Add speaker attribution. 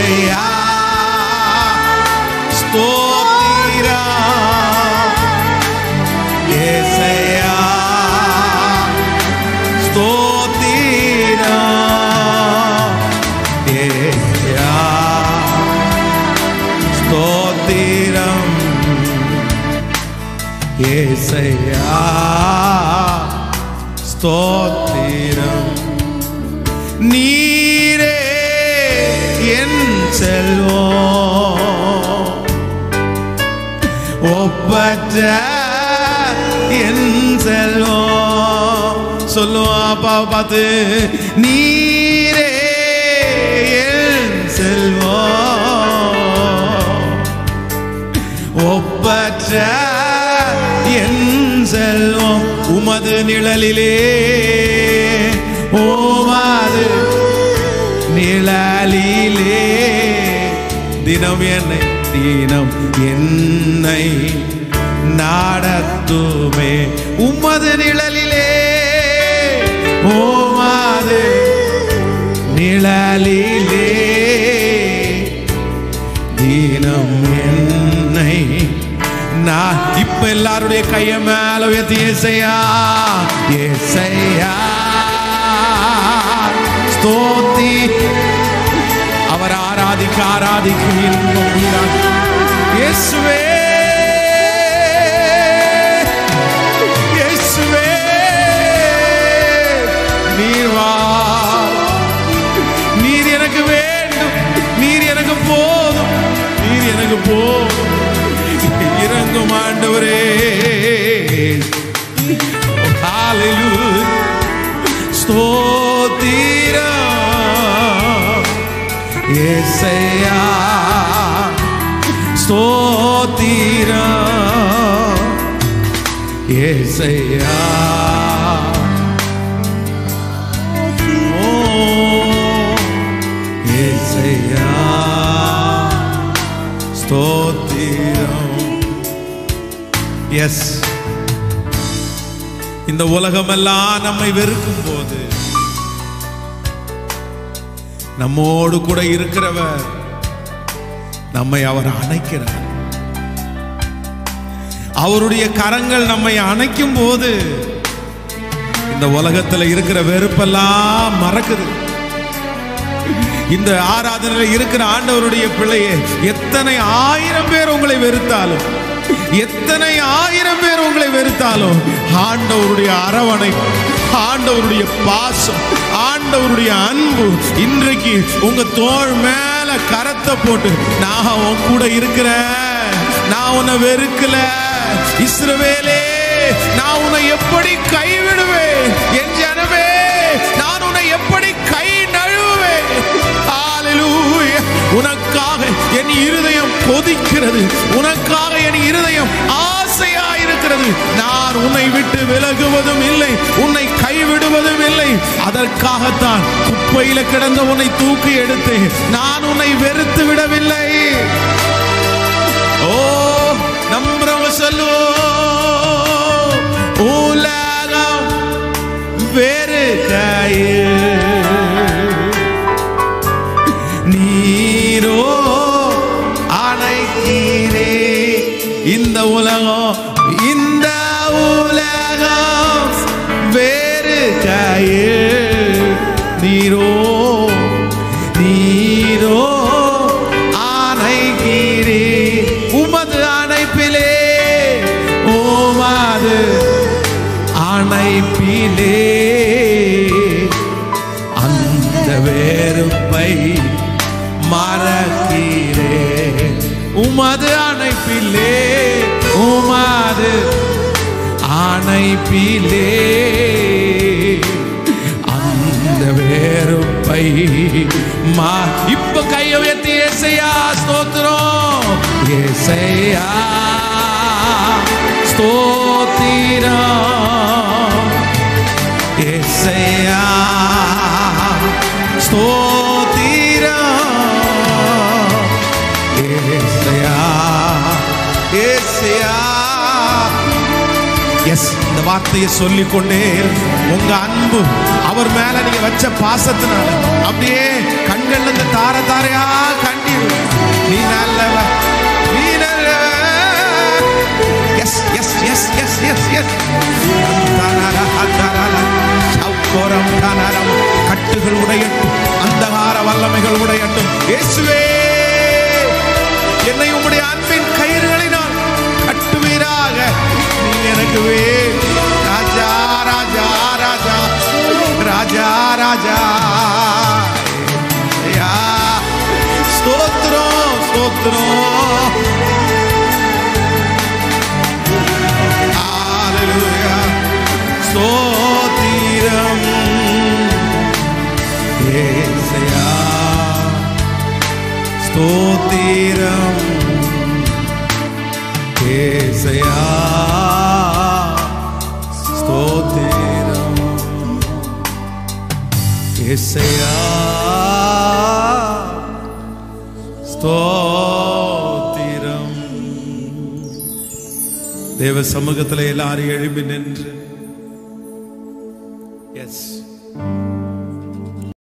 Speaker 1: ஏசையா ஸ்தோத்திரா ஏசையா ஸ்தோத்திரா ஏசையா ஸ்தோத்திரம் ஏசையா ஸ்தோத்திரம் நீரே என் செல்வம் ஒப்பற்ற என் செல்வம் சொல்லுவா அப்பா பார்த்து நீரே என் செல்வம் ஒப்பற்ற என் செல்வம் உமது நிழலிலே ஓமாது நிழலிலே தினம் என்னை தினம் என்னை நாடத்துமே உமது நிழலிலே ஓமாது நிழலிலே தீனம் என்னை நான் இப்ப எல்லாருடைய கைய மேல உயர்த்தி ஏசையா ஏசையா ஸ்தோத்தி அவர் ஆராதிக்க ஆராதிக்க இன்பம் உண்டாகும். இயேசுவே இயேசுவே நீர் வா நீர் எனக்கு வேண்டும் நீர் எனக்கு போதும் நீர் எனக்கு போதும் இறங்கும் ஆண்டவரே Hallelujah. ஸ்தோத்திரம் ஏசையா ஸ்தோத்திரம் ஏசையா ஓ ஏசையா ஸ்தோத்திரம் எஸ் இந்த உலகமெல்லாம் நம்மை வெறுக்கும் போது நம்மோடு கூட இருக்கிறவர் நம்மை அவர் அணைக்கிறார் அவருடைய கரங்கள் நம்மை அணைக்கும் போது இந்த உலகத்துல இருக்கிற வெறுப்பெல்லாம் மறக்குது இந்த ஆராதனையில் இருக்கிற ஆண்டவருடைய பிள்ளையே எத்தனை ஆயிரம் பேர் உங்களை வெறுத்தாலும் எத்தனை ஆயிரம் பேர் உங்களை வெறுத்தாலும் ஆண்டவருடைய அரவணை ஆண்டவருடைய பாசம் ஆண்டவருடைய அன்பு இன்றைக்கு உங்க தோள் மேல கரத்தை போட்டு நான் உன் கூட இருக்கிறேன் நான் உன்னை வெறுக்கல இஸ்ரவேலே நான் உன்னை எப்படி கைவிடுவேன் என் ஜனமே நான் உன்னை எப்படி கை நழுவுவேன் ஹalleluya உனக்காக என் இருதயம் கொதிக்கிறது உனக்காக என் இருதயம் ஆசையா இருக்கிறது நான் உன்னை விட்டு விலகுவதும் இல்லை உன்னை கைவிடுவதும் இல்லை அதற்காகத்தான் குப்பையில கிடந்த உன்னை தூக்கி எடுத்து நான் உன்னை வெறுத்து விடவில்லை ஓ நம்புறவங்க சொல்லுவோம் உலகம் வேறு கையில் நீரோ அணைத்தீரே இந்த உலகம் இந்த உலகம் வேறு கையில் நீரோ நீரோ அணைக்கிறே உமது அணைப்பிலே உமது அணைப்பிலே அந்த வேறுப்பை மறக்கிறே உமது அணைப்பிலே உமது அணைப்பிலே அந்த வேறுப்பை மா இப்ப கையை உயர்த்தி ஏசையா ஸ்தோத்திரம் ஏசையா ஸ்தோத்திரம் ஏசையா ஸ்தோத்திரம் ஏசையா ஏசையா எஸ் இந்த வார்த்தையை சொல்லிக் கொண்டே இருங்க. உங்க அன்பு அவர் மேல நீங்க வச்ச பாசத்தினால அப்படியே கண்கள்ல இருந்து தார தாரையா கண்ணீர் ஆமைகள் உடையட்டும் இயேசுவே என்னை உம்முடைய அன்பின் கயிறுகளினால் கட்டுவீராக நீ எனக்கு வே ராஜா ராஜா ராஜா ராஜா ராஜா ஐயா, ஸ்தோத்திரம் ஸ்தோத்திரம் ஹalleluya ஸ்தோத்திரம் ஏசையா ஸ்தோத்திரம் ஏசையா ஸ்தோத்திரம் ஏசையா ஸ்தோத்திரம் தேவ சமூகத்தில் எல்லாரும் எழும்பி நின்று எஸ்